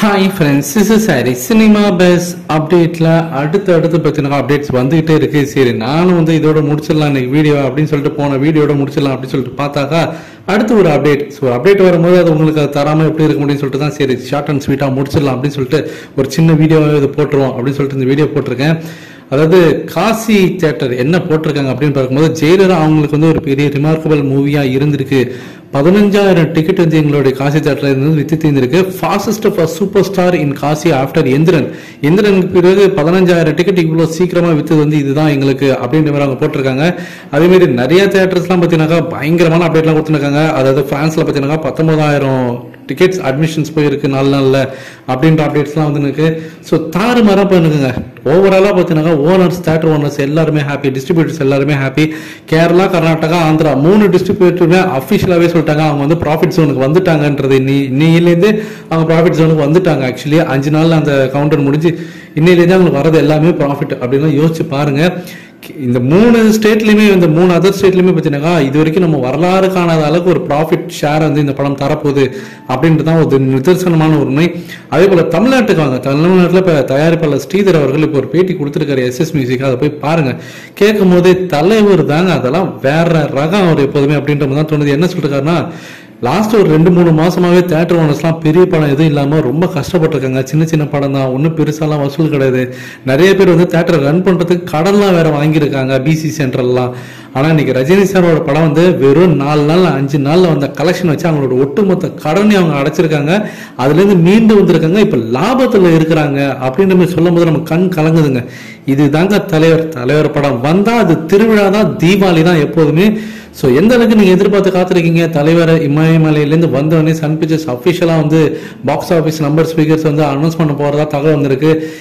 hi friends this is சாரி cinema பெஸ் அப்டேட்டில் அடுத்து அடுத்து பார்த்தீங்கன்னா அப்டேட்ஸ் வந்துகிட்டே இருக்கு சரி நானும் வந்து இதோட முடிச்சிடலாம் இன்னைக்கு வீடியோ அப்படின்னு சொல்லிட்டு போன வீடியோட முடிச்சிடலாம் அப்படின்னு சொல்லிட்டு பார்த்தாக்கா அடுத்து ஒரு அப்டேட் ஸோ அப்டேட் வரும்போது அது உங்களுக்கு அது தராமல் எப்படி இருக்க முடியும்னு சொல்லிட்டு தான் சரி ஷார்ட் அண்ட் ஸ்வீட்டாக முடிச்சிடலாம் அப்படின்னு சொல்லிட்டு ஒரு சின்ன வீடியோவாக இது போட்டுருவோம் அப்படின்னு சொல்லிட்டு இந்த வீடியோ போட்டிருக்கேன் அதாவது காசி தேட்டர் என்ன போட்டிருக்காங்க அப்படின்னு பார்க்கும்போது ஜெயிலர் அவங்களுக்கு வந்து ஒரு பெரிய ரிமார்க்கபிள் மூவியா இருந்திருக்கு பதினஞ்சாயிரம் டிக்கெட் வந்து எங்களுடைய காசி தேட்டர்ல இருந்து வித்து தீர்ந்திருக்கு fastest super star in Kasi after Enthiran எந்திரனுக்கு பிறகு பதினஞ்சாயிரம் டிக்கெட் இவ்வளோ சீக்கிரமா வித்து வந்து இதுதான் எங்களுக்கு அப்படின்ற மாதிரி அவங்க போட்டிருக்காங்க அதே மாதிரி நிறைய தேட்டர்ஸ்லாம் பார்த்தீங்கன்னாக்கா பயங்கரமான அப்டேட்லாம் கொடுத்துருக்காங்க அதாவது பிரான்ஸ்ல பார்த்தீங்கன்னா பத்தொன்பதாயிரம் டிக்கெட்ஸ் அட்மிஷன்ஸ் போயிருக்கு நாலு நாளில் அப்படின்ற அப்டேட்ஸ்லாம் வந்து இருக்கு ஸோ தாறு மரம் பண்ணுங்க ஓவராலாக பார்த்தீங்கன்னா ஓனர்ஸ் தேட்டர் ஓனர்ஸ் எல்லாருமே ஹாப்பி டிஸ்ட்ரிபியூட்டர்ஸ் எல்லாருமே ஹாப்பி கேரளா கர்நாடகா ஆந்திரா மூணு டிஸ்ட்ரிபியூட்டருமே அஃபிஷியலாகவே சொல்லிட்டாங்க அவங்க வந்து ப்ராஃபிட் ஜோனுக்கு வந்துட்டாங்கன்றது இன்னி இன்னையிலேருந்து அவங்க ப்ராஃபிட் ஜோனுக்கு வந்துட்டாங்க ஆக்சுவலி அஞ்சு நாள் அந்த கவுண்டர் முடிஞ்சு இன்னையிலேருந்து அவங்களுக்கு வரது எல்லாமே ப்ராஃபிட் அப்படின்னு யோசிச்சு பாருங்க இந்த மூணு ஸ்டேட்லயுமே இந்த மூணு அதர் ஸ்டேட்லயுமே பார்த்தீங்கன்னா இது வரைக்கும் நம்ம வரலாறு காணாத அளவுக்கு ஒரு ப்ராஃபிட் ஷேர் வந்து இந்த படம் தரப்போகுது அப்படின்றது தான் ஒரு நிதர்சனமான உண்மை அதே போல தமிழ்நாட்டுக்கு வாங்க தமிழ்நாட்டில் இப்போ தயாரிப்பாளர் ஸ்ரீதர் அவர்கள் இப்போ ஒரு பேட்டி கொடுத்துருக்காரு எஸ் எஸ் மியூசிக் அதை போய் பாருங்க கேட்கும் போதே தலைவர் தாங்க அதெல்லாம் வேற ரகம் அவர் எப்போதுமே அப்படின்ற மாதிரி தான் தோணுது என்ன சொல்லிருக்காருன்னா லாஸ்ட் ஒரு ரெண்டு மூணு மாசமாவே தேட்டர் ஓனர்ஸ்லாம் பெரிய படம் எதுவும் இல்லாம ரொம்ப கஷ்டப்பட்டிருக்காங்க சின்ன சின்ன படம் தான் ஒன்றும் பெருசாலாம் வசூல் கிடையாது நிறைய பேர் வந்து தேட்டரை ரன் பண்றதுக்கு கடன்லாம் வேற வாங்கியிருக்காங்க பிசி சென்ட்ரல்லாம் ஆனா இன்னைக்கு ரஜினி சாரோட படம் வந்து வெறும் நாலு நாள் அஞ்சு நாள்ல வந்த கலெக்ஷன் வச்சு அவங்களோட ஒட்டுமொத்த கடனை அவங்க அடைச்சிருக்காங்க அதுல இருந்து மீண்டு வந்திருக்காங்க இப்ப லாபத்துல இருக்கிறாங்க அப்படின்ற மாதிரி சொல்லும் போது நம்ம கண் கலங்குதுங்க இதுதாங்க தலைவர் தலைவர் படம் வந்தா அது திருவிழா தான் தீபாவளி தான் எப்போதுமே ஸோ எந்த அளவுக்கு நீங்கள் எதிர்பார்த்து காத்திருக்கீங்க தலைவர் இமயமலையிலேருந்து வந்தவொடனே சன் பிக்சர்ஸ் அஃபிஷியலாக வந்து பாக்ஸ் ஆஃபீஸ் நம்பர் ஸ்பீக்கர்ஸ் வந்து அனௌன்ஸ் பண்ண போகிறதா தகவல் வந்திருக்கு